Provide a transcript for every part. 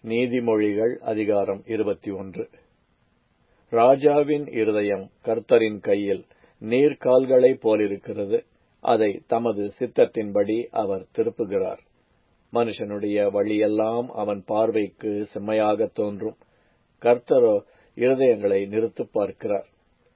நீதிமொழிகள் அதிகாரம் இருபத்தி ஒன்று ராஜாவின் இருதயம் கர்த்தரின் கையில் நீர்க்கால்களைப் போலிருக்கிறது அதை தமது சித்தத்தின்படி அவர் திருப்புகிறார் மனுஷனுடைய வழியெல்லாம் அவன் பார்வைக்கு செம்மையாகத் தோன்றும் கர்த்தரோ இருதயங்களை நிறுத்துப் பார்க்கிறார்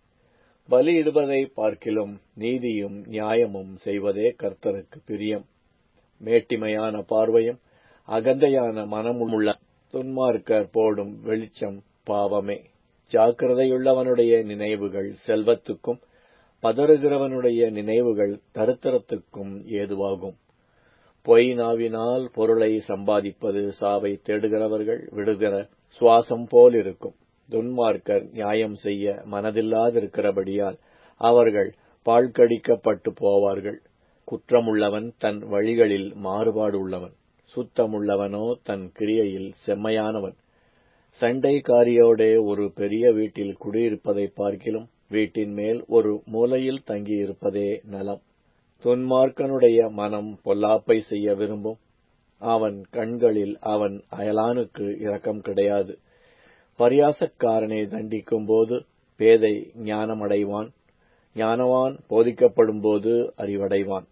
பலியிடுவதை பார்க்கிலும் நீதியும் நியாயமும் செய்வதே கர்த்தருக்கு பிரியம் மேட்டிமையான பார்வையும் அகந்தையான மனமுள்ள துன்மார்க்கர் போடும் வெளிச்சம் பாவமே ஜாக்கிரதையுள்ளவனுடைய நினைவுகள் செல்வத்துக்கும் பதறுகிறவனுடைய நினைவுகள் தருத்திரத்துக்கும் ஏதுவாகும் பொய் நாவினால் பொருளை சம்பாதிப்பது சாவை தேடுகிறவர்கள் விடுகிற சுவாசம் போல் இருக்கும் துன்மார்க்கர் நியாயம் செய்ய மனதில்லாதிருக்கிறபடியால் அவர்கள் பாழ்கடிக்கப்பட்டு போவார்கள் குற்றமுள்ளவன் தன் வழிகளில் மாறுபாடு உள்ளவன் சுத்தமுள்ளவனோ தன் கிரியையில் செம்மையானவன் சண்டைக்காரியோடே ஒரு பெரிய வீட்டில் குடியிருப்பதை பார்க்கிலும் வீட்டின் மேல் ஒரு மூலையில் தங்கியிருப்பதே நலம் துன்மார்க்கனுடைய மனம் பொல்லாப்பை செய்ய விரும்பும் அவன் கண்களில் அவன் அயலானுக்கு இரக்கம் கிடையாது பரியாசக்காரனை தண்டிக்கும் போது பேதை ஞானமடைவான் ஞானவான் போதிக்கப்படும் போது அறிவடைவான்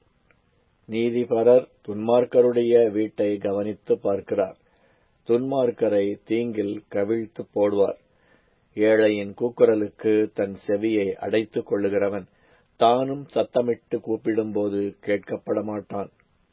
நீதிபரர் துன்மார்க்கருடைய வீட்டை கவனித்து பார்க்கிறார் துன்மார்க்கரை தீங்கில் கவிழ்த்து போடுவார் ஏழையின் கூக்குரலுக்கு தன் செவியை அடைத்துக் கொள்ளுகிறவன் தானும் சத்தமிட்டு கூப்பிடும்போது கேட்கப்பட மாட்டான்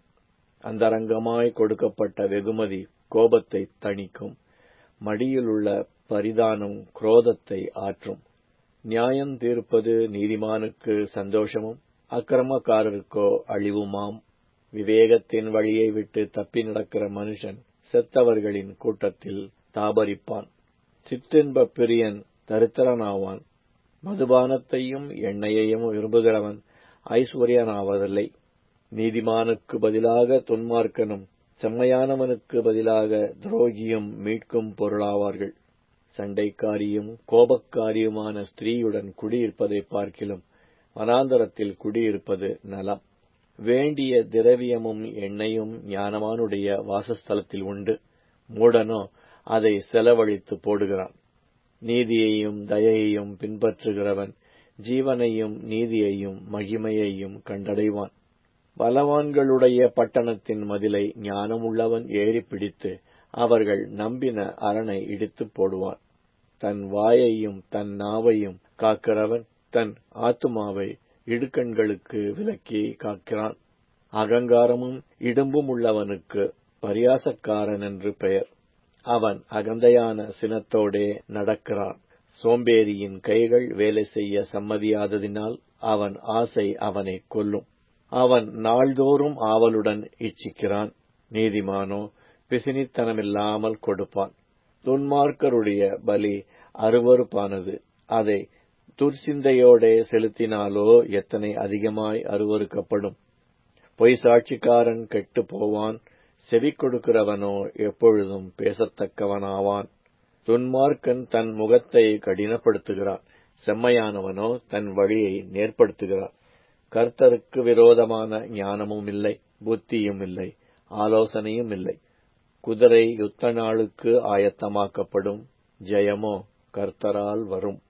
அந்தரங்கமாய் கொடுக்கப்பட்ட வெகுமதி கோபத்தை தணிக்கும் மடியிலுள்ள பரிதானம் குரோதத்தை ஆற்றும் நியாயம் தீர்ப்பது நீதிமானுக்கு சந்தோஷமும் அக்கிரமக்காரருக்கோ அழிவுமாம் விவேகத்தின் வழியை விட்டு தப்பி நடக்கிற மனுஷன் செத்தவர்களின் கூட்டத்தில் தாபரிப்பான் சிற்றின்ப பிரியன் தரித்திரனாவான் மதுபானத்தையும் எண்ணெயையும் விரும்புகிறவன் ஐஸ்வர்யனாவதில்லை நீதிமானுக்கு பதிலாக துன்மார்க்கனும் செம்மையானவனுக்கு பதிலாக துரோகியும் மீட்கும் பொருளாவார்கள் சண்டைக்காரியும் கோபக்காரியுமான ஸ்திரீயுடன் குடியிருப்பதை பார்க்கிலும் வனாந்தரத்தில் குடியிருப்பது நலம் வேண்டிய திரவியமும் எண்ணெயும் ஞானவானுடைய வாசஸ்தலத்தில் உண்டு மூடனோ அதை செலவழித்து போடுகிறான் நீதியையும் தயையையும் பின்பற்றுகிறவன் ஜீவனையும் நீதியையும் மகிமையையும் கண்டடைவான் பலவான்களுடைய பட்டணத்தின் மதிலை ஞானமுள்ளவன் ஏறி பிடித்து அவர்கள் நம்பின அரணை இடித்துப் போடுவான் தன் வாயையும் தன் நாவையும் காக்கிறவன் தன் ஆத்துமாவை இடுக்கண்களுக்கு விலக்கி காக்கிறான் அகங்காரமும் இடும்பும் உள்ளவனுக்கு பரியாசக்காரன் என்று பெயர் அவன் அகந்தையான சினத்தோடே நடக்கிறான் சோம்பேறியின் கைகள் வேலை செய்ய சம்மதியாததினால் அவன் ஆசை அவனை கொல்லும் அவன் நாள்தோறும் ஆவலுடன் இச்சிக்கிறான் நீதிமானோ பிசினித்தனமில்லாமல் கொடுப்பான் துன்மார்க்கருடைய பலி அருவறுப்பானது அதை துர்சிந்தையோடே செலுத்தினாலோ எத்தனை அதிகமாய் அருவறுக்கப்படும் பொய் சாட்சிக்காரன் கெட்டு போவான் செவி கொடுக்கிறவனோ எப்பொழுதும் பேசத்தக்கவனாவான் துன்மார்க்கன் தன் முகத்தை கடினப்படுத்துகிறான் செம்மையானவனோ தன் வழியை நேர்படுத்துகிறான் கர்த்தருக்கு விரோதமான ஞானமும் இல்லை புத்தியும் இல்லை ஆலோசனையும் இல்லை குதிரை யுத்த நாளுக்கு ஆயத்தமாக்கப்படும் ஜெயமோ கர்த்தரால் வரும்